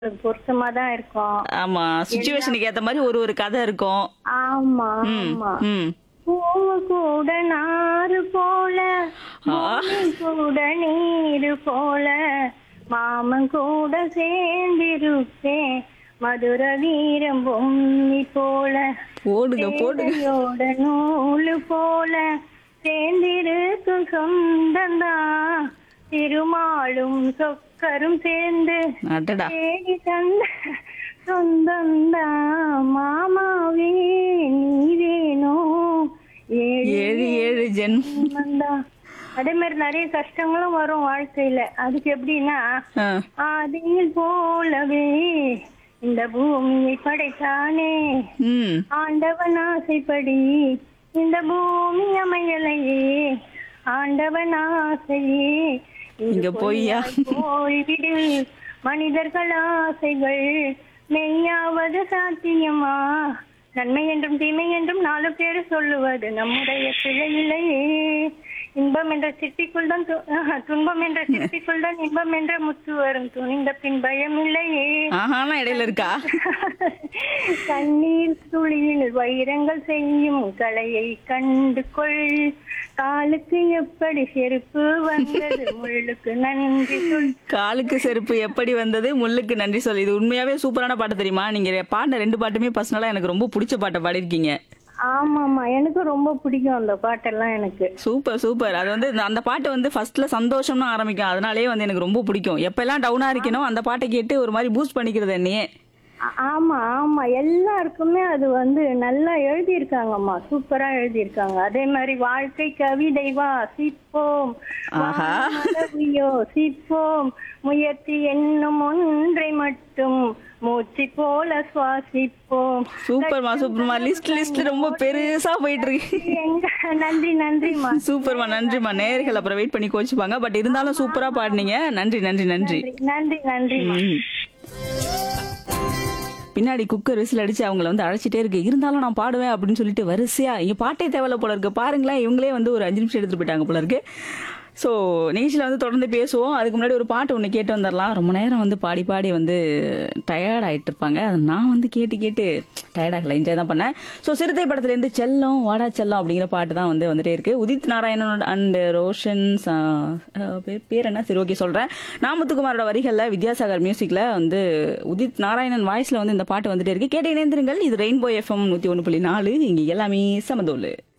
பொருத்தமா தான் இருக்கும் ஆமா சுச்சுவேஷனுக்கு ஏத்த மாதிரி ஒரு ஒரு கதை இருக்கும் ஆமா ம் ஆமா ம் பூவு கூட நாறு போல ஆ. பூமி கூட நீரு போல மாமன் கூட சேர்ந்திருப்பேன் மதுர வீரம் பொம்மி போல போடுங்க போடுங்க சேலையோட நூலு போல சேர்ந்திருக்கும் சொந்தந்தான் திருமாலும் சொக்கரும் சேர்ந்து அடடா தேடி தந்த சொந்தந்தான் மாமாவே நீ வேணும் ஏழு ஏழு ஜென் ஜென்மந்தான். அதே மாதிரி நிறைய கஷ்டங்களும் வரும் வாழ்க்கையில அதுக்கு எப்படின்னா ஆ, ஆதியில் போலவே இந்த பூமியை படைத்தானே ம் ஆண்டவன் ஆசைப்படி இந்த பூமி அமையலையே ஆண்டவன் ஆசையே இது இங்க பொய்யா? போய்விடு மனிதர்கள் ஆசைகள் மெய்யாவது சாத்தியமா நன்மை என்றும் தீமை என்றும் நாலு பேர் சொல்லுவது நம்முடைய பிழை இல்லையே இன்பம் என்ற சிற்பிக்குள் தான் து- ஆஹா, துன்பம் என்ற சிற்பிக்குள் தான் இன்பம் என்ற முத்து வரும் துணிந்த பின் பயம் இல்லையே ஆஹானா இடையில இருக்கா கண்ணீர் துளியில் வைரங்கள் செய்யும் கலையை கண்டு கொள் காலுக்கு எப்படி செருப்பு வந்தது முள்ளுக்கு நன்றி சொல் காலுக்கு செருப்பு எப்படி வந்தது முள்ளுக்கு நன்றி சொல் இது உண்மையாவே சூப்பரான பாட்டு தெரியுமா நீங்க பாடின ரெண்டு பாட்டுமே பர்சனலா எனக்கு ரொம்ப பிடிச்ச பாட்டை பாடிருக்கீங்க ஆமாமா எனக்கு ரொம்ப பிடிக்கும் அந்த பாட்டெல்லாம் எனக்கு சூப்பர் சூப்பர் அது வந்து அந்த- அந்த பாட்டு வந்து ஃபர்ஸ்ட்ல சந்தோஷம்னு ஆரம்பிக்கும் அதனாலேயே வந்து எனக்கு ரொம்ப பிடிக்கும் எப்பெல்லாம் டவுனா இருக்கணும் அந்த பாட்டை கேட்டு ஒரு மாதிரி பூஸ்ட் பண்ணிக்கிறது என்னையே ஆ- ஆமா ஆமா எல்லாருக்குமே அது வந்து நல்லா எழுதியிருக்காங்கம்மா சூப்பரா எழுதியிருக்காங்க அதே மாதிரி வாழ்க்கை கவிதை வாசிப்போம் ஆஹா. யோசிப்போம் முயற்சி என்னும் ஒன்றை மட்டும் மூச்சு போல சுவாசிப்போம் சூப்பர்மா சூப்பர்மா லிஸ்ட் லிஸ்ட் ரொம்ப பெருசா போயிட்டு இருக்கு எங்க நன்றி நன்றிம்மா சூப்பர்மா நன்றிமா நேர்கள் அப்புறம் வெயிட் பண்ணி கோச்சுப்பாங்க பட் இருந்தாலும் சூப்பரா பாடுனீங்க நன்றி நன்றி நன்றி நன்றி நன்றிம்மா ம். பின்னாடி குக்கர் விசில் அடிச்சு அவங்கள வந்து அழைச்சிட்டே இருக்கு இருந்தாலும் நான் பாடுவேன் அப்படின்னு சொல்லிட்டு வரிசையா இங்க பாட்டே தேவையில்ல போல இருக்கு பாருங்களேன் இவங்களே வந்து ஒரு அஞ்சு நிமிஷம் எடுத்துட்டு போயிட்டாங்க போல இருக்கு ஸோ நிகழ்ச்சியில் வந்து தொடர்ந்து பேசுவோம் அதுக்கு முன்னாடி ஒரு பாட்டு ஒன்று கேட்டு வந்துடலாம் ரொம்ப நேரம் வந்து பாடி பாடி வந்து டயர்ட் ஆயிட்டு இருப்பாங்க அதை நான் வந்து கேட்டு கேட்டு டயர்டாகல என்ஜாய் தான் பண்ணேன் ஸோ சிறுத்தை படத்துலேருந்து செல்லம் வாடா செல்லம் அப்படிங்கிற பாட்டு தான் வந்து வந்துட்டே இருக்கு உதித் நாராயணன் அண்ட் ரோஷன் சா- அஹ் பேர் பேர் என்ன சரி ஓகே சொல்கிறேன் நாமத்துக்குமாரோட வரிகளில் வித்யாசாகர் மியூசிக்கில் வந்து உதித் நாராயணன் வாய்ஸில் வந்து இந்த பாட்டு வந்துட்டே இருக்கு கேட்டு இணைந்திருங்கள் இது ரெயின்போ எஃப்எம் நூற்றி ஒன்று புள்ளி நாலு இங்கே எல்லாமே சமதோலு